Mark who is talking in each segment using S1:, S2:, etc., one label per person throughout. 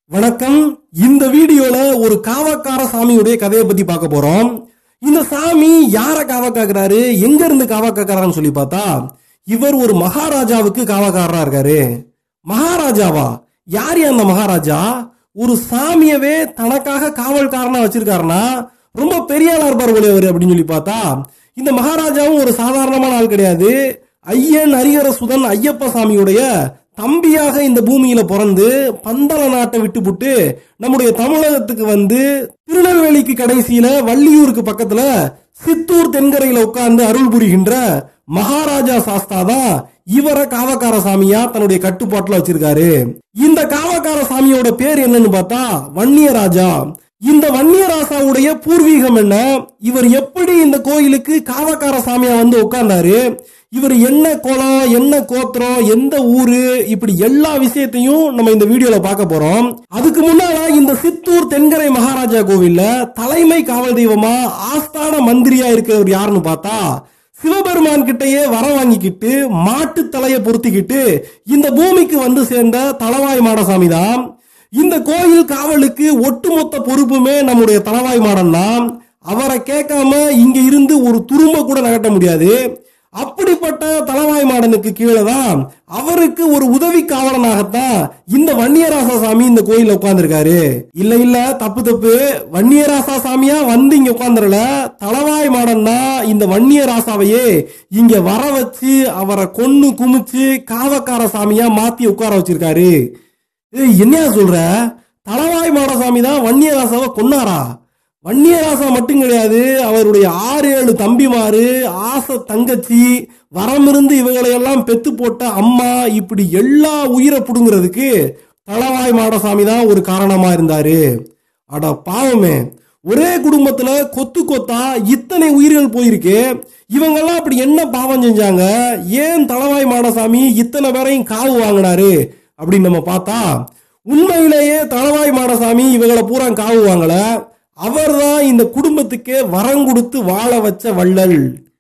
S1: வணக்கம் இந்த வீடியோல ஒரு காவக்கார சாமியுடைய கதையை பத்தி பார்க்க போறோம் இந்த சாமி யார காவா காக்குறாரு எங்க இருந்து காவா காக்குறாருன்னு சொல்லி பார்த்தா இவர் ஒரு மகாராஜாவுக்கு காவக்காரரா இருக்காரு மகாராஜாவா யார் அந்த மகாராஜா ஒரு சாமியவே தனக்காக காவல்காரனா வச்சிருக்காருன்னா ரொம்ப பெரிய ஆளா இருப்பார் போல இவரு அப்படின்னு சொல்லி பார்த்தா இந்த மகாராஜாவும் ஒரு சாதாரணமான ஆள் கிடையாது ஐயன் ஹரிஹர சுதன் ஐயப்ப சாமியுடைய தம்பியாக இந்த பூமியில பிறந்து பந்தள நாட்டை விட்டுப்புட்டு நம்முடைய தமிழகத்துக்கு வந்து திருநெல்வேலிக்கு கடைசியில வள்ளியூருக்கு பக்கத்துல சித்தூர் தென்கரையில உட்கார்ந்து அருள் புரிகின்ற மகாராஜா சாஸ்தா தான் இவரை காவக்கார சாமியா தன்னுடைய கட்டுப்பாட்டுல வச்சிருக்காரு இந்த காவக்கார சாமியோட பேர் என்னன்னு பார்த்தா வன்னியராஜா இந்த வன்னியராசாவுடைய பூர்வீகம் என்ன இவர் எப்படி இந்த கோயிலுக்கு காவக்கார சாமியா வந்து உட்கார்ந்தாரு இவர் என்ன குலம் என்ன கோத்திரம் எந்த ஊரு இப்படி எல்லா விஷயத்தையும் நம்ம இந்த வீடியோல பார்க்க போறோம் அதுக்கு முன்னால இந்த சித்தூர் தென்கரை மகாராஜா கோவில்ல தலைமை காவல் தெய்வமா ஆஸ்தான மந்திரியா இருக்கிறவர் யாருன்னு பார்த்தா சிவபெருமான் கிட்டயே வர வாங்கிக்கிட்டு மாட்டு தலையை பொருத்திக்கிட்டு இந்த பூமிக்கு வந்து சேர்ந்த தளவாய் மாடசாமி தான் இந்த கோயில் காவலுக்கு ஒட்டுமொத்த பொறுப்புமே நம்முடைய தளவாய் மாடன் தான் அவரை கேட்காம இங்க இருந்து ஒரு துரும்ப கூட நகட்ட முடியாது அப்படிப்பட்ட தளவாய் மாடனுக்கு கீழே தான் அவருக்கு ஒரு உதவி காவலனாகத்தான் இந்த வன்னியராசா சாமி இந்த கோயில்ல உட்கார்ந்துருக்காரு இல்ல இல்ல தப்பு தப்பு வன்னியராசா சாமியா வந்து இங்க உட்கார்ந்துடல தளவாய் மாடன் தான் இந்த வன்னியராசாவையே இங்க வர வச்சு அவரை கொன்னு குமிச்சு காவக்கார சாமியா மாத்தி உட்கார வச்சிருக்காரு ஏய் என்னையா சொல்ற தளவாய் மாடசாமி தான் வன்னியராசாவை கொன்னாரா வன்னியராசா மட்டும் கிடையாது அவருடைய ஆறு ஏழு தம்பிமாரு ஆசை தங்கச்சி வரமிருந்து இவங்களையெல்லாம் பெத்து போட்ட அம்மா இப்படி எல்லா உயிரை புடுங்கிறதுக்கு தளவாய் மாடசாமி தான் ஒரு காரணமா இருந்தாரு அட பாவமே ஒரே குடும்பத்துல கொத்து கொத்தா இத்தனை உயிர்கள் போயிருக்கு இவங்கெல்லாம் அப்படி என்ன பாவம் செஞ்சாங்க ஏன் தளவாய் மாடசாமி இத்தனை பேரையும் காவு வாங்கினாரு அப்படின்னு நம்ம பார்த்தா உண்மையிலேயே தளவாய் மாடசாமி இவங்களை பூரா காவு வாங்கல அவர்தான் இந்த குடும்பத்துக்கே வரம் கொடுத்து வாழ வச்ச வள்ளல்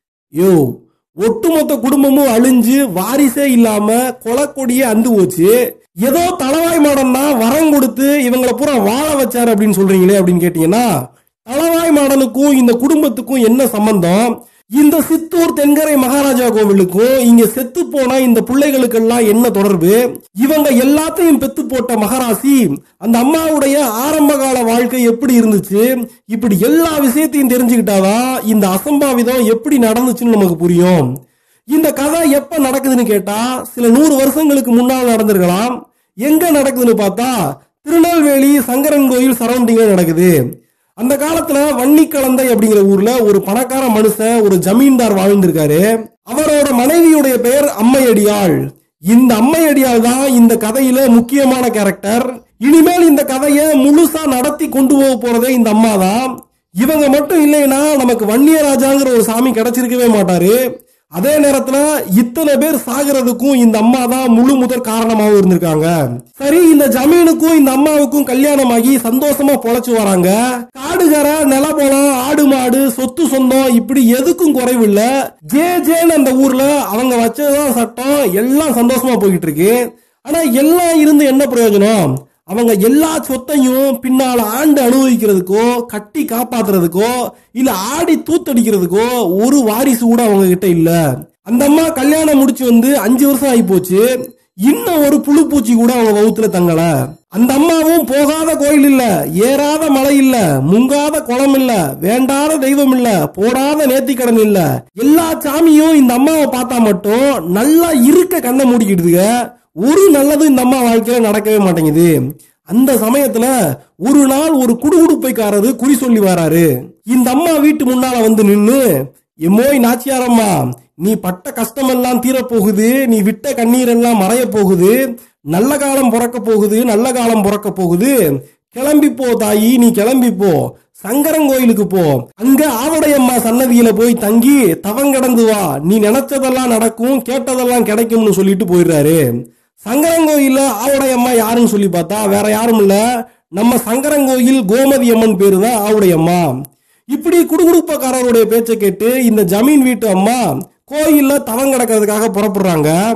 S1: யோ ஒட்டுமொத்த குடும்பமும் அழிஞ்சு வாரிசே இல்லாம கொலக்கொடியே அந்து போச்சு ஏதோ தளவாய் மாடன் தான் வரம் கொடுத்து இவங்களை பூரா வாழ வச்சாரு அப்படின்னு சொல்றீங்களே அப்படின்னு கேட்டீங்கன்னா தளவாய் மாடனுக்கும் இந்த குடும்பத்துக்கும் என்ன சம்பந்தம் இந்த சித்தூர் தென்கரை மகாராஜா கோவிலுக்கும் இங்க செத்து போன இந்த பிள்ளைகளுக்கெல்லாம் என்ன தொடர்பு இவங்க எல்லாத்தையும் பெத்து போட்ட மகராசி அந்த அம்மாவுடைய ஆரம்ப கால வாழ்க்கை எப்படி இருந்துச்சு இப்படி எல்லா விஷயத்தையும் தெரிஞ்சுக்கிட்டாதான் இந்த அசம்பாவிதம் எப்படி நடந்துச்சுன்னு நமக்கு புரியும் இந்த கதை எப்ப நடக்குதுன்னு கேட்டா சில நூறு வருஷங்களுக்கு முன்னால் நடந்திருக்கலாம் எங்க நடக்குதுன்னு பார்த்தா திருநெல்வேலி சங்கரன் கோயில் சரௌண்டிங்ல நடக்குது அந்த காலத்துல வன்னி கலந்தை அப்படிங்கிற ஊர்ல ஒரு பணக்கார மனுஷன் ஒரு ஜமீன்தார் வாழ்ந்திருக்காரு அவரோட மனைவியுடைய பெயர் அம்மையடியாள் இந்த அம்மையடியாள் தான் இந்த கதையில முக்கியமான கேரக்டர் இனிமேல் இந்த கதையை முழுசா நடத்தி கொண்டு போக போறதே இந்த அம்மா தான் இவங்க மட்டும் இல்லைன்னா நமக்கு வன்னியராஜாங்கிற ஒரு சாமி கிடைச்சிருக்கவே மாட்டாரு அதே நேரத்துல இத்தனை பேர் சாகிறதுக்கும் இந்த அம்மா தான் முழு முதற் காரணமாகவும் இருந்திருக்காங்க சரி இந்த ஜமீனுக்கும் இந்த அம்மாவுக்கும் கல்யாணம் ஆகி சந்தோஷமா பொழைச்சு வராங்க காடுகரை நிலபலம் ஆடு மாடு சொத்து சொந்தம் இப்படி எதுக்கும் குறைவில்ல ஜே ஜேன்னு அந்த ஊர்ல அவங்க வச்சதுதான் சட்டம் எல்லாம் சந்தோஷமா போய்கிட்டு இருக்கு ஆனா எல்லாம் இருந்து என்ன பிரயோஜனம் அவங்க எல்லா சொத்தையும் பின்னால ஆண்டு அனுபவிக்கிறதுக்கோ கட்டி காப்பாத்துறதுக்கோ இல்ல ஆடி தூத்தடிக்கிறதுக்கோ ஒரு வாரிசு கூட அவங்க கிட்ட இல்ல அந்த அம்மா கல்யாணம் முடிச்சு வந்து அஞ்சு வருஷம் ஆகி போச்சு இன்னும் ஒரு புழு பூச்சி கூட அவங்க வகுத்துல தங்கல அந்த அம்மாவும் போகாத கோயில் இல்ல ஏறாத மலை இல்ல முங்காத குளம் இல்ல வேண்டாத தெய்வம் இல்ல போடாத நேர்த்திக்கடன் இல்ல எல்லா சாமியும் இந்த அம்மாவை பார்த்தா மட்டும் நல்லா இருக்க கண்ணை மூடிக்கிடுதுங்க ஒரு நல்லதும் இந்த அம்மா வாழ்க்கையில நடக்கவே மாட்டேங்குது அந்த சமயத்துல ஒரு நாள் ஒரு குடுகுடுப்பைக்காரரு குறி சொல்லி வராரு இந்த அம்மா வீட்டு முன்னால வந்து நின்னு எம்மோய் நாச்சியாரம்மா நீ பட்ட கஷ்டமெல்லாம் தீரப்போகுது நீ விட்ட கண்ணீர் எல்லாம் மறைய போகுது நல்ல காலம் பிறக்க போகுது நல்ல காலம் பிறக்க போகுது கிளம்பி போ தாயி நீ கிளம்பி போ சங்கரன் கோயிலுக்கு போ அங்க ஆவடையம்மா சன்னதியில போய் தங்கி தவங்கடந்து வா நீ நினைச்சதெல்லாம் நடக்கும் கேட்டதெல்லாம் கிடைக்கும்னு சொல்லிட்டு போயிடுறாரு சங்கரங்கோயில்ல ஆவுடையம்மா யாருன்னு சொல்லி பார்த்தா வேற யாரும் இல்ல நம்ம சங்கரங்கோயில் கோமதி அம்மன் பேரு தான் ஆவுடையம்மா இப்படி குடுகுடுப்பக்காரருடைய பேச்சை கேட்டு இந்த ஜமீன் வீட்டு அம்மா கோயில்ல தவம் கிடக்கிறதுக்காக புறப்படுறாங்க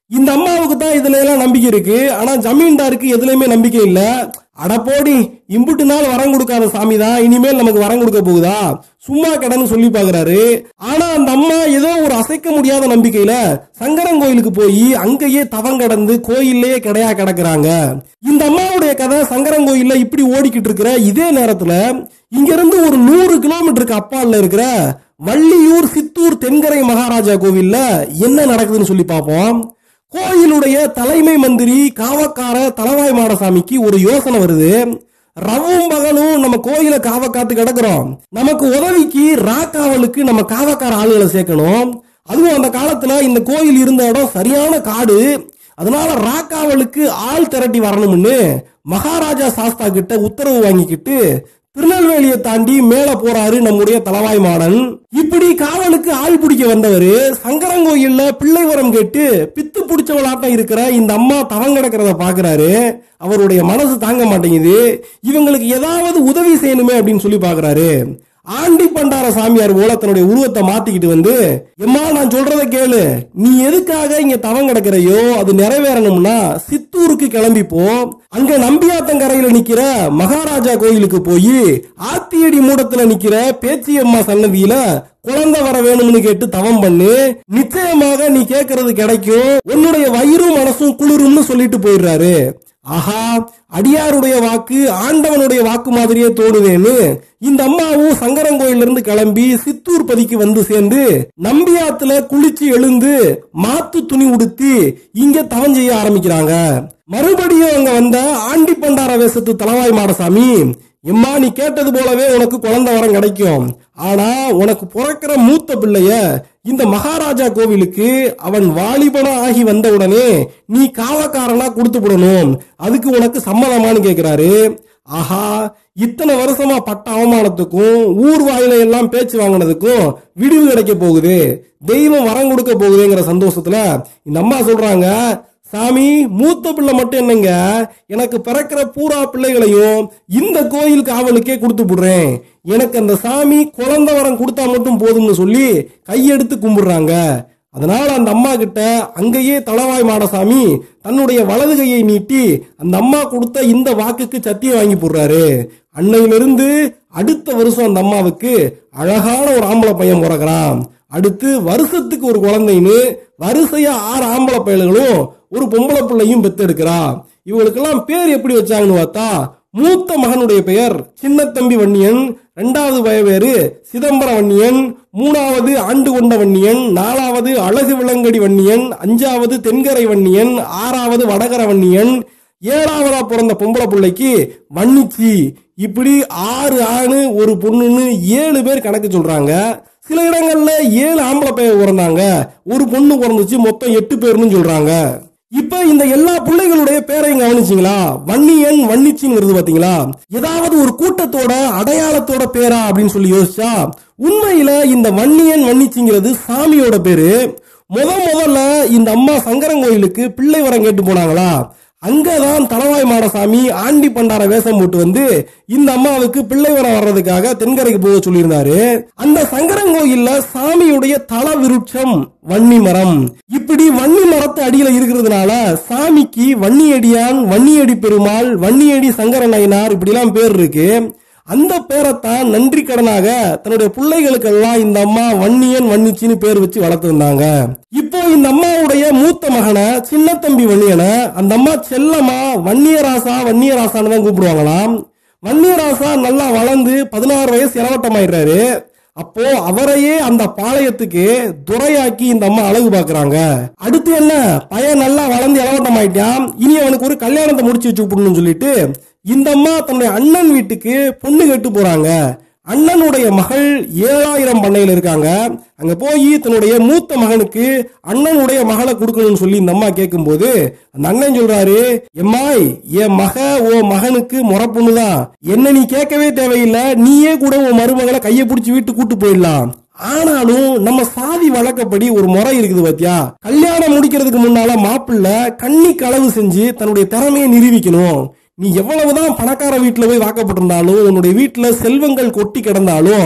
S1: இந்த அம்மாவுக்கு தான் இதுல எல்லாம் நம்பிக்கை இருக்கு ஆனா ஜமீன்தாருக்கு எதுலயுமே நம்பிக்கை இல்ல அட போடி இம்புட்டு நாள் வரம் கொடுக்காத சாமி தான் இனிமேல் நமக்கு வரம் கொடுக்க போகுதா சும்மா கடன்னு சொல்லி பாக்குறாரு ஆனா அந்த அம்மா ஏதோ ஒரு அசைக்க முடியாத நம்பிக்கையில சங்கரன் கோயிலுக்கு போய் அங்கேயே தவம் கடந்து கோயில்லயே கிடையா கிடக்குறாங்க இந்த அம்மாவுடைய கதை சங்கரன் கோயில்ல இப்படி ஓடிக்கிட்டு இருக்கிற இதே நேரத்துல இங்க இருந்து ஒரு நூறு கிலோமீட்டருக்கு அப்பால்ல இருக்கிற வள்ளியூர் சித்தூர் தென்கரை மகாராஜா கோவில்ல என்ன நடக்குதுன்னு சொல்லி பார்ப்போம் கோயிலுடைய தலைமை மந்திரி காவக்கார தலவாய் மாடசாமிக்கு ஒரு யோசனை வருது ரவும் பகலும் நம்ம கோயில காவ காத்து கிடக்குறோம் நமக்கு உதவிக்கு ராக்காவலுக்கு நம்ம காவக்கார ஆளுகளை சேர்க்கணும் அதுவும் அந்த காலத்துல இந்த கோயில் இருந்த இடம் சரியான காடு அதனால ராக்காவலுக்கு ஆள் திரட்டி வரணும்னு மகாராஜா சாஸ்தா கிட்ட உத்தரவு வாங்கிக்கிட்டு திருநெல்வேலியை தாண்டி மேல போறாரு நம்முடைய தலவாய் மாடன் இப்படி காவலுக்கு ஆள் பிடிக்க வந்தவரு சங்கரங்கோயில்ல பிள்ளை வரம் கேட்டு பித்து பிடிச்சவளாட்டம் இருக்கிற இந்த அம்மா தவம் கிடக்கிறத பாக்குறாரு அவருடைய மனசு தாங்க மாட்டேங்குது இவங்களுக்கு ஏதாவது உதவி செய்யணுமே அப்படின்னு சொல்லி பாக்குறாரு ஆண்டி பண்டார சாமியார் போல தன்னுடைய உருவத்தை மாத்திக்கிட்டு வந்து எம்மா நான் சொல்றத கேளு நீ எதுக்காக இங்க தவம் கிடக்குறையோ அது நிறைவேறணும்னா சித்தூருக்கு கிளம்பி போ அங்க நம்பியாத்தங்கரையில நிக்கிற மகாராஜா கோயிலுக்கு போய் ஆத்தியடி மூடத்துல நிக்கிற பேச்சியம்மா சன்னதியில குழந்தை வர வேணும்னு கேட்டு தவம் பண்ணு நிச்சயமாக நீ கேட்கறது கிடைக்கும் உன்னுடைய வயிறும் மனசும் குளிரும்னு சொல்லிட்டு போயிடுறாரு ஆஹா அடியாருடைய வாக்கு ஆண்டவனுடைய வாக்கு மாதிரியே தோணுதேன்னு இந்த அம்மாவும் சங்கரங்கோயில இருந்து கிளம்பி சித்தூர் பதிக்கு வந்து சேர்ந்து நம்பியாத்துல குளிச்சு எழுந்து மாத்து துணி உடுத்தி இங்க தவம் செய்ய ஆரம்பிக்கிறாங்க மறுபடியும் அங்க வந்த ஆண்டி பண்டார வேஷத்து தலவாய் மாடசாமி எம்மா நீ கேட்டது போலவே உனக்கு குழந்தை வரம் கிடைக்கும் ஆனா உனக்கு பிறக்கிற மூத்த பிள்ளைய இந்த மகாராஜா கோவிலுக்கு அவன் வாலிபனா ஆகி வந்த உடனே நீ காவக்காரனா கொடுத்து விடணும் அதுக்கு உனக்கு சம்மதமான்னு கேக்குறாரு ஆஹா இத்தனை வருஷமா பட்ட அவமானத்துக்கும் ஊர் வாயில எல்லாம் பேச்சு வாங்கினதுக்கும் விடிவு கிடைக்க போகுது தெய்வம் வரம் கொடுக்க போகுதுங்கிற சந்தோஷத்துல இந்த அம்மா சொல்றாங்க சாமி மூத்த பிள்ளை மட்டும் என்னங்க எனக்கு பிறக்கிற பூரா பிள்ளைகளையும் இந்த கோயில் காவலுக்கே கொடுத்து விடுறேன் எனக்கு அந்த சாமி குழந்தை வரம் கொடுத்தா மட்டும் போதும்னு சொல்லி கையெடுத்து கும்பிடுறாங்க அதனால அந்த அம்மா கிட்ட அங்கேயே தளவாய் மாடசாமி தன்னுடைய வலது கையை நீட்டி அந்த அம்மா கொடுத்த இந்த வாக்குக்கு சத்தியம் வாங்கி போடுறாரு அன்னையிலிருந்து அடுத்த வருஷம் அந்த அம்மாவுக்கு அழகான ஒரு ஆம்பளை பையன் பிறக்கிறான் அடுத்து வருஷத்துக்கு ஒரு குழந்தைன்னு வரிசையா ஆறு ஆம்பளை பயல்களும் ஒரு பொம்பளை பிள்ளையும் பெத்தெடுக்கிறா இவங்களுக்கெல்லாம் பேர் எப்படி வச்சாங்கன்னு பார்த்தா மூத்த மகனுடைய பெயர் சின்னத்தம்பி வன்னியன் இரண்டாவது பயவேறு சிதம்பர வன்னியன் மூணாவது ஆண்டு கொண்ட வன்னியன் நாலாவது அழகு விலங்கடி வன்னியன் அஞ்சாவது தென்கரை வன்னியன் ஆறாவது வடகர வன்னியன் ஏழாவதா பிறந்த பொம்பளை பிள்ளைக்கு வன்னிச்சி இப்படி ஆறு ஆணு ஒரு பொண்ணுன்னு ஏழு பேர் கணக்கு சொல்றாங்க சில இடங்கள்ல ஏழு ஆம்பளை பையன் பிறந்தாங்க ஒரு பொண்ணு பிறந்துச்சு மொத்தம் எட்டு பேர்னு சொல்றாங்க இப்ப இந்த எல்லா பிள்ளைகளுடைய பேரையும் கவனிச்சீங்களா வன்னியன் வன்னிச்சின்னு வருது பாத்தீங்களா ஏதாவது ஒரு கூட்டத்தோட அடையாளத்தோட பேரா அப்படின்னு சொல்லி யோசிச்சா உண்மையில இந்த வன்னியன் வன்னிச்சிங்கிறது சாமியோட பேரு முத முதல்ல இந்த அம்மா சங்கரங்கோயிலுக்கு பிள்ளை வரம் கேட்டு போனாங்களா அங்கதான் தலவாய் மாடசாமி ஆண்டி பண்டார வேஷம் போட்டு வந்து இந்த அம்மாவுக்கு பிள்ளை வரம் வர்றதுக்காக தென்கரைக்கு போக சொல்லியிருந்தாரு அந்த சங்கரங்கோயில்ல சாமியுடைய தல விருட்சம் வன்னி மரம் இப்படி வன்னி மரத்து அடியில இருக்கிறதுனால சாமிக்கு வன்னியடியான் வன்னியடி பெருமாள் வன்னியடி சங்கர நயனார் இப்படி எல்லாம் பேர் இருக்கு அந்த பேரைத்தான் நன்றி கடனாக தன்னுடைய பிள்ளைகளுக்கெல்லாம் இந்த அம்மா வன்னியன் வன்னிச்சின்னு பேர் வச்சு வளர்த்திருந்தாங்க இப்போ இந்த அம்மாவுடைய மூத்த மகனை சின்ன தம்பி வன்னியனை அந்த அம்மா செல்லமா வன்னியராசா வன்னியராசான்னு தான் கூப்பிடுவாங்களாம் வன்னியராசா நல்லா வளர்ந்து பதினாறு வயசு இளவட்டமாயிடுறாரு அப்போ அவரையே அந்த பாளையத்துக்கு துறையாக்கி இந்த அம்மா அழகு பாக்குறாங்க அடுத்து என்ன பையன் நல்லா வளர்ந்து இளவட்டம் ஆயிட்டான் இனி அவனுக்கு ஒரு கல்யாணத்தை முடிச்சு வச்சு விடணும்னு சொல்லிட்டு இந்த அம்மா தன்னுடைய அண்ணன் வீட்டுக்கு பொண்ணு கட்டு போறாங்க அண்ணனுடைய மகள் ஏழாயிரம் பண்ணையில இருக்காங்க அங்க போய் தன்னுடைய மூத்த மகனுக்கு அண்ணனுடைய மகளை கொடுக்கணும்னு சொல்லி இந்த அம்மா கேட்கும்போது அந்த அண்ணன் சொல்றாரு எம்மாய் என் மக ஓ மகனுக்கு முறை பொண்ணுதான் என்ன நீ கேட்கவே தேவையில்லை நீயே கூட உன் மருமகளை கையை பிடிச்சி வீட்டு கூட்டு போயிடலாம் ஆனாலும் நம்ம சாதி வழக்கப்படி ஒரு முறை இருக்குது பாத்தியா கல்யாணம் முடிக்கிறதுக்கு முன்னால மாப்பிள்ளை கண்ணி களவு செஞ்சு தன்னுடைய திறமையை நிரூபிக்கணும் நீ எவ்வளவுதான் பணக்கார வீட்டுல போய் வாக்கப்பட்டிருந்தாலும் உன்னுடைய வீட்டுல செல்வங்கள் கொட்டி கிடந்தாலும்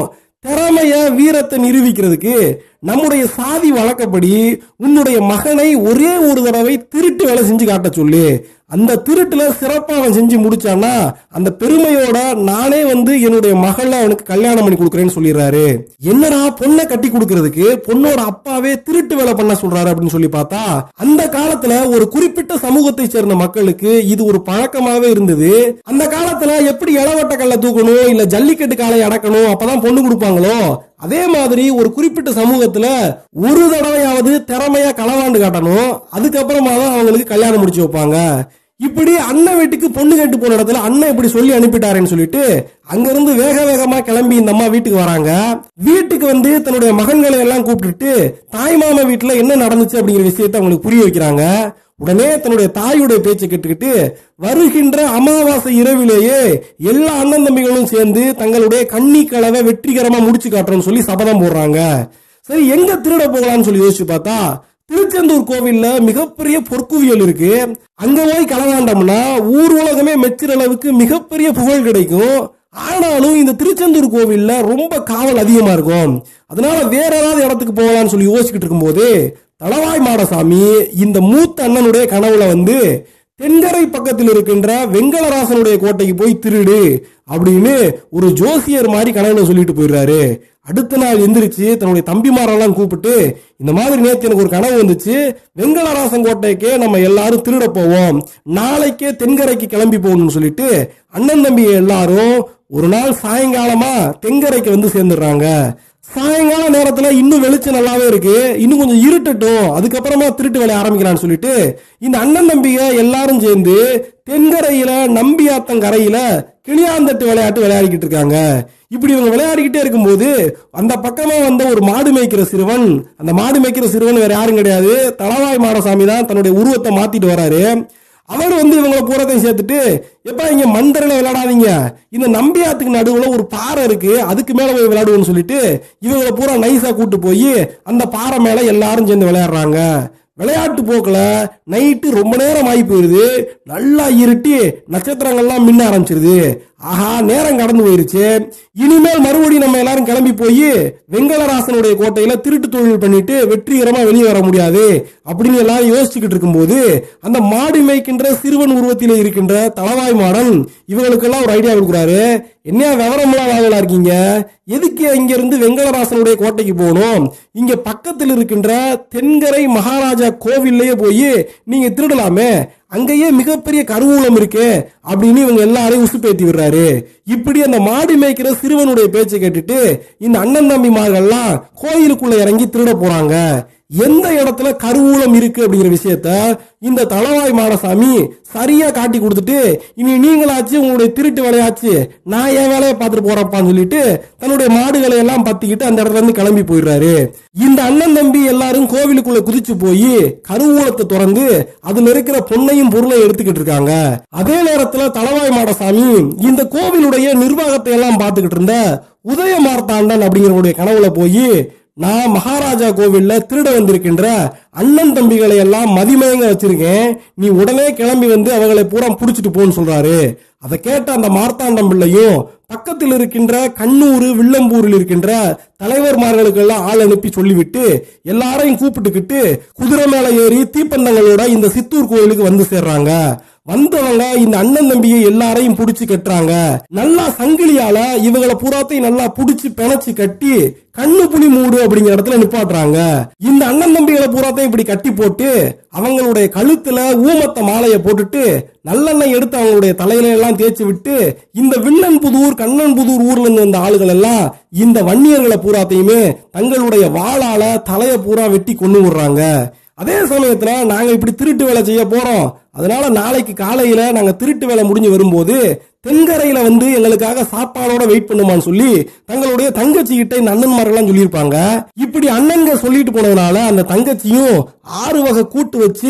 S1: திறமைய வீரத்தை நிரூபிக்கிறதுக்கு நம்முடைய சாதி வழக்கப்படி உன்னுடைய மகனை ஒரே ஒரு தடவை திருட்டு வேலை செஞ்சு காட்ட சொல்லு அந்த திருட்டுல சிறப்பா அவன் செஞ்சு முடிச்சான்னா அந்த பெருமையோட நானே வந்து என்னுடைய மகளை அவனுக்கு கல்யாணம் பண்ணி கொடுக்குறேன்னு சொல்லிடுறாரு என்னடா பொண்ணை கட்டி கொடுக்கறதுக்கு பொண்ணோட அப்பாவே திருட்டு வேலை பண்ண சொல்றாரு அப்படின்னு சொல்லி பார்த்தா அந்த காலத்துல ஒரு குறிப்பிட்ட சமூகத்தை சேர்ந்த மக்களுக்கு இது ஒரு பழக்கமாவே இருந்தது அந்த காலத்துல எப்படி இளவட்ட கல்ல தூக்கணும் இல்ல ஜல்லிக்கட்டு காலை அடக்கணும் அப்பதான் பொண்ணு கொடுப்பாங்களோ அதே மாதிரி ஒரு குறிப்பிட்ட சமூகத்துல ஒரு தடவையாவது திறமையா களவாண்டு காட்டணும் அதுக்கப்புறமா தான் அவங்களுக்கு கல்யாணம் முடிச்சு வைப்பாங்க இப்படி அண்ணன் வீட்டுக்கு பொண்ணு கேட்டு போன இடத்துல அண்ணன் இப்படி சொல்லி அனுப்பிட்டாருன்னு சொல்லிட்டு அங்கிருந்து வேக வேகமா கிளம்பி இந்த அம்மா வீட்டுக்கு வராங்க வீட்டுக்கு வந்து தன்னுடைய மகன்களை எல்லாம் கூப்பிட்டுட்டு தாய் மாமா வீட்டுல என்ன நடந்துச்சு அப்படிங்கிற விஷயத்தை அவங்களுக்கு புரிய வைக்கிறாங்க உடனே தன்னுடைய தாயுடைய பேச்சை கேட்டுக்கிட்டு வருகின்ற அமாவாசை இரவிலேயே எல்லா அண்ணன் தம்பிகளும் சேர்ந்து தங்களுடைய கன்னி கலவை வெற்றிகரமா முடிச்சு காட்டுறோம்னு சொல்லி சபதம் போடுறாங்க சரி எங்க திருட போகலாம்னு சொல்லி யோசிச்சு பார்த்தா திருச்செந்தூர் கோவில்ல மிகப்பெரிய பொற்குவியல் இருக்கு அங்க போய் களவாண்டோம்னா ஊர் உலகமே மெச்சுற அளவுக்கு மிகப்பெரிய புகழ் கிடைக்கும் ஆனாலும் இந்த திருச்செந்தூர் கோவில்ல ரொம்ப காவல் அதிகமா இருக்கும் அதனால வேற ஏதாவது இடத்துக்கு போகலாம்னு சொல்லி யோசிச்சுட்டு இருக்கும்போது தளவாய் மாடசாமி இந்த மூத்த அண்ணனுடைய கனவுல வந்து தென்கரை பக்கத்தில் இருக்கின்ற வெங்கடராசனுடைய கோட்டைக்கு போய் திருடு அப்படின்னு ஒரு ஜோசியர் மாதிரி கனவுல சொல்லிட்டு போயிடுறாரு அடுத்த நாள் எந்திரிச்சு தன்னுடைய தம்பிமாரெல்லாம் கூப்பிட்டு இந்த மாதிரி நேத்து எனக்கு ஒரு கனவு வந்துச்சு வெங்கடராசன் கோட்டைக்கே நம்ம எல்லாரும் திருட போவோம் நாளைக்கே தென்கரைக்கு கிளம்பி போகணும்னு சொல்லிட்டு அண்ணன் தம்பி எல்லாரும் ஒரு நாள் சாயங்காலமா தென்கரைக்கு வந்து சேர்ந்துடுறாங்க சாயங்கால நேரத்துல இன்னும் வெளிச்சம் நல்லாவே இருக்கு இன்னும் கொஞ்சம் இருட்டட்டும் அதுக்கப்புறமா திருட்டு வேலைய ஆரம்பிக்கலாம்னு சொல்லிட்டு இந்த அண்ணன் தம்பிக எல்லாரும் சேர்ந்து தென்கரையில நம்பியாத்தங்கரையில கிளியாந்தட்டு விளையாட்டு விளையாடிக்கிட்டு இருக்காங்க இப்படி இவங்க விளையாடிக்கிட்டே இருக்கும்போது அந்த பக்கமா வந்த ஒரு மாடு மேய்க்கிற சிறுவன் அந்த மாடு மேய்க்கிற சிறுவன் வேற யாரும் கிடையாது தளவாய் மாடசாமி தான் தன்னுடைய உருவத்தை மாத்திட்டு வராரு அவர் வந்து இவங்களை பூரத்தையும் சேர்த்துட்டு எப்ப இங்க மந்தரில விளையாடாதீங்க இந்த நம்பியாத்துக்கு நடுவுல ஒரு பாறை இருக்கு அதுக்கு மேல போய் விளையாடுவோம்னு சொல்லிட்டு இவங்களை பூரா நைஸா கூட்டு போய் அந்த பாறை மேல எல்லாரும் சேர்ந்து விளையாடுறாங்க விளையாட்டு போக்குல நைட்டு ரொம்ப நேரம் ஆகி போயிருது நல்லா இருட்டி நட்சத்திரங்கள்லாம் மின்ன ஆரம்பிச்சிருது ஆஹா நேரம் கடந்து போயிருச்சு இனிமேல் மறுபடியும் நம்ம எல்லாரும் கிளம்பி போய் வெங்கடராசனுடைய கோட்டையில திருட்டு தொழில் பண்ணிட்டு வெற்றிகரமா வெளியே வர முடியாது அப்படின்னு எல்லாரும் யோசிச்சுக்கிட்டு இருக்கும்போது அந்த மாடு மேய்க்கின்ற சிறுவன் உருவத்திலே இருக்கின்ற தளவாய் மாடன் இவங்களுக்கெல்லாம் ஒரு ஐடியா கொடுக்குறாரு என்ன விவரம்லாம் வாங்கலா இருக்கீங்க எதுக்கு இங்க இருந்து வெங்கடராசனுடைய கோட்டைக்கு போகணும் இங்க பக்கத்தில் இருக்கின்ற தென்கரை மகாராஜா கோவில்லையே போய் நீங்க திருடலாமே அங்கேயே மிகப்பெரிய கருவூலம் இருக்கு அப்படின்னு இவங்க எல்லாரையும் உசுப்பேத்தி விடுறாரு இப்படி அந்த மாடு மேய்க்கிற சிறுவனுடைய பேச்சை கேட்டுட்டு இந்த அண்ணன் தம்பிமார்கள்லாம் கோயிலுக்குள்ள இறங்கி திருட போறாங்க எந்த இடத்துல கருவூலம் இருக்கு அப்படிங்கிற விஷயத்த இந்த தளவாய் மாடசாமி சரியா காட்டி கொடுத்துட்டு இனி நீங்களாச்சு உங்களுடைய திருட்டு வேலையாச்சு நான் என் வேலையை பார்த்துட்டு போறப்பான்னு சொல்லிட்டு தன்னுடைய மாடுகளை எல்லாம் பத்திக்கிட்டு அந்த இடத்துல இருந்து கிளம்பி போயிடுறாரு இந்த அண்ணன் தம்பி எல்லாரும் கோவிலுக்குள்ள குதிச்சு போய் கருவூலத்தை திறந்து அதுல இருக்கிற பொன்னையும் பொருளை எடுத்துக்கிட்டு இருக்காங்க அதே நேரத்துல தளவாய் மாடசாமி இந்த கோவிலுடைய நிர்வாகத்தை எல்லாம் பார்த்துக்கிட்டு இருந்த உதய மார்த்தாண்டன் அப்படிங்கிறவருடைய கனவுல போய் நான் மகாராஜா கோவில்ல திருட வந்திருக்கின்ற அண்ணன் தம்பிகளை எல்லாம் மதிமயங்க வச்சிருக்கேன் நீ உடனே கிளம்பி வந்து அவங்களை பூரா புடிச்சிட்டு போன்னு சொல்றாரு அதை கேட்ட அந்த மார்த்தாண்டம் பிள்ளையும் பக்கத்தில் இருக்கின்ற கண்ணூர் வில்லம்பூரில் இருக்கின்ற தலைவர்மார்களுக்கு எல்லாம் ஆள் அனுப்பி சொல்லிவிட்டு எல்லாரையும் கூப்பிட்டுக்கிட்டு குதிரை மேல ஏறி தீப்பந்தங்களோட இந்த சித்தூர் கோயிலுக்கு வந்து சேர்றாங்க வந்தவங்க இந்த அண்ணன் தம்பியை எல்லாரையும் புடிச்சு கட்டுறாங்க நல்லா சங்கிலியால இவங்களை பூராத்தையும் நல்லா புடிச்சு பிணைச்சு கட்டி கண்ணு புலி மூடு அப்படிங்கிற இடத்துல நிப்பாட்டுறாங்க இந்த அண்ணன் தம்பிகளை பூராத்தையும் இப்படி கட்டி போட்டு அவங்களுடைய கழுத்துல ஊமத்த மாலையை போட்டுட்டு நல்லெண்ணெய் எடுத்து அவங்களுடைய தலையில எல்லாம் தேய்ச்சி விட்டு இந்த வில்லன் புதூர் கண்ணன் புதூர் ஊர்ல இருந்து வந்த ஆளுகள் எல்லாம் இந்த வன்னியர்களை பூராத்தையுமே தங்களுடைய வாளால தலைய பூரா வெட்டி கொண்டு விடுறாங்க அதே சமயத்துல நாங்க இப்படி திருட்டு வேலை செய்ய போறோம் அதனால நாளைக்கு காலையில நாங்க திருட்டு வேலை முடிஞ்சு வரும்போது தென்கரையில வந்து எங்களுக்காக சாப்பாடோட வெயிட் பண்ணுமான்னு சொல்லி தங்களுடைய தங்கச்சி கிட்ட இந்த அண்ணன்மாரெல்லாம் சொல்லியிருப்பாங்க இப்படி அண்ணன்க சொல்லிட்டு போனதுனால அந்த தங்கச்சியும் ஆறு வகை கூட்டு வச்சு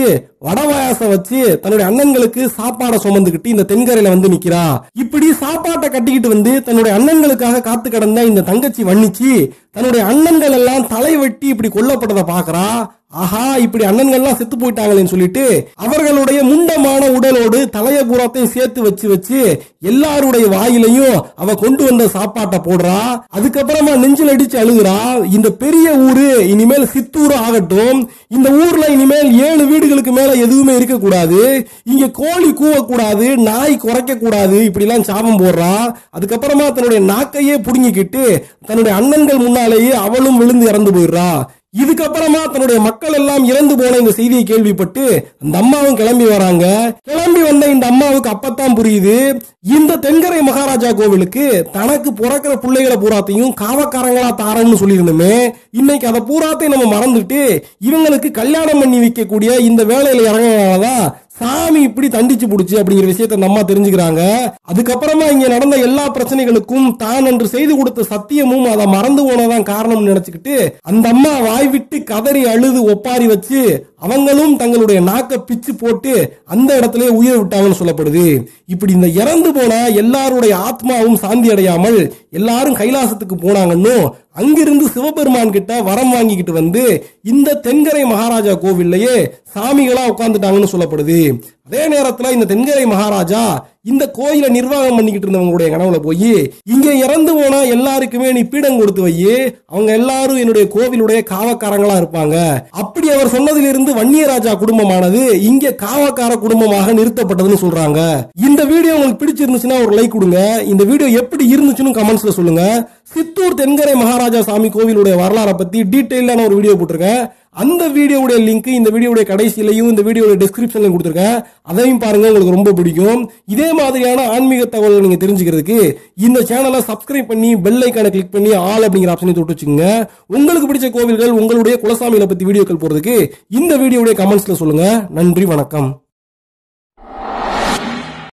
S1: வடவாயாசம் வச்சு தன்னுடைய அண்ணன்களுக்கு சாப்பாடை சுமந்துக்கிட்டு இந்த தென்கரையில வந்து நிக்கிறா இப்படி சாப்பாட்டை கட்டிக்கிட்டு வந்து தன்னுடைய அண்ணன்களுக்காக காத்து கிடந்த இந்த தங்கச்சி வன்னிச்சு தன்னுடைய அண்ணன்கள் எல்லாம் தலை வெட்டி இப்படி கொல்லப்பட்டதை பாக்குறா ஆஹா இப்படி அண்ணன்கள்லாம் செத்து போயிட்டாங்களேன்னு சொல்லிட்டு அவர்களுடைய முண்டமான உடலோடு தலைய பூராத்தையும் சேர்த்து வச்சு வச்சு எல்லாருடைய வாயிலையும் அவ கொண்டு வந்த சாப்பாட்டை போடுறா அதுக்கப்புறமா நெஞ்சில் அடிச்சு அழுகுறா இந்த பெரிய ஊரு இனிமேல் சித்தூர் ஆகட்டும் இந்த ஊர்ல இனிமேல் ஏழு வீடுகளுக்கு மேல எதுவுமே இருக்க கூடாது இங்க கோழி கூவக்கூடாது நாய் குறைக்க கூடாது இப்படி எல்லாம் சாபம் போடுறா அதுக்கப்புறமா தன்னுடைய நாக்கையே புடுங்கிக்கிட்டு தன்னுடைய அண்ணன்கள் முன்னாலேயே அவளும் விழுந்து இறந்து போயிடுறா இதுக்கப்புறமா தன்னுடைய மக்கள் எல்லாம் இறந்து போன இந்த செய்தியை கேள்விப்பட்டு அந்த அம்மாவும் கிளம்பி வராங்க கிளம்பி வந்த இந்த அம்மாவுக்கு அப்பத்தான் புரியுது இந்த தென்கரை மகாராஜா கோவிலுக்கு தனக்கு பிறக்கிற பிள்ளைகளை பூராத்தையும் காவக்காரங்களா தாரன்னு சொல்லியிருந்தோமே இன்னைக்கு அதை பூராத்தையும் நம்ம மறந்துட்டு இவங்களுக்கு கல்யாணம் பண்ணி வைக்கக்கூடிய இந்த வேலையில இறங்கினாலதான் சாமி இப்படி தண்டிச்சு புடிச்சு அப்படிங்கிற விஷயத்த நம்ம தெரிஞ்சுக்கிறாங்க அதுக்கப்புறமா இங்க நடந்த எல்லா பிரச்சனைகளுக்கும் தான் என்று செய்து கொடுத்த சத்தியமும் அதை மறந்து போனதான் காரணம் நினைச்சுக்கிட்டு அந்த அம்மா வாய் விட்டு கதறி அழுது ஒப்பாரி வச்சு அவங்களும் தங்களுடைய நாக்க பிச்சு போட்டு அந்த இடத்துல உயிரை விட்டாங்கன்னு சொல்லப்படுது இப்படி இந்த இறந்து போன எல்லாருடைய ஆத்மாவும் சாந்தி அடையாமல் எல்லாரும் கைலாசத்துக்கு போனாங்கன்னு அங்கிருந்து சிவபெருமான் கிட்ட வரம் வாங்கிக்கிட்டு வந்து இந்த தென்கரை மகாராஜா கோவில்லையே சாமிகளா உட்கார்ந்துட்டாங்கன்னு சொல்லப்படுது அதே நேரத்துல இந்த தென்கரை மகாராஜா இந்த கோயிலை நிர்வாகம் பண்ணிக்கிட்டு இருந்தவங்களுடைய கனவுல போய் இங்க இறந்து போனா எல்லாருக்குமே நீ பீடம் கொடுத்து வை அவங்க எல்லாரும் என்னுடைய கோவிலுடைய காவக்காரங்களா இருப்பாங்க அப்படி அவர் சொன்னதிலிருந்து வன்னியராஜா குடும்பமானது இங்க காவக்கார குடும்பமாக நிறுத்தப்பட்டதுன்னு சொல்றாங்க இந்த வீடியோ உங்களுக்கு பிடிச்சிருந்துச்சுன்னா ஒரு லைக் கொடுங்க இந்த வீடியோ எப்படி இருந்துச்சுன்னு கமெண்ட்ஸ்ல சொல்லுங்க சித்தூர் தென்கரை மகாராஜா சாமி கோவிலுடைய வரலாறை பத்தி டீட்டெயிலான ஒரு வீடியோ போட்டிருக்கேன் அந்த வீடியோவுடைய லிங்க் இந்த வீடியோடைய கடைசியிலையும் இந்த வீடியோட டிஸ்கிரிப்ஷன்லையும் கொடுத்துருக்கேன் அதையும் பாருங்க உங்களுக்கு ரொம்ப பிடிக்கும் இதே மாதிரியான ஆன்மீக தகவல்கள் நீங்க தெரிஞ்சுக்கிறதுக்கு இந்த சேனலை சப்ஸ்கிரைப் பண்ணி பெல் ஐக்கானை கிளிக் பண்ணி ஆல் அப்படிங்கிற ஆப்ஷனை தொட்டு வச்சுங்க உங்களுக்கு பிடிச்ச கோவில்கள் உங்களுடைய குலசாமிகளை பத்தி வீடியோக்கள் போறதுக்கு இந்த வீடியோடைய கமெண்ட்ஸ்ல சொல்லுங்க நன்றி வணக்கம்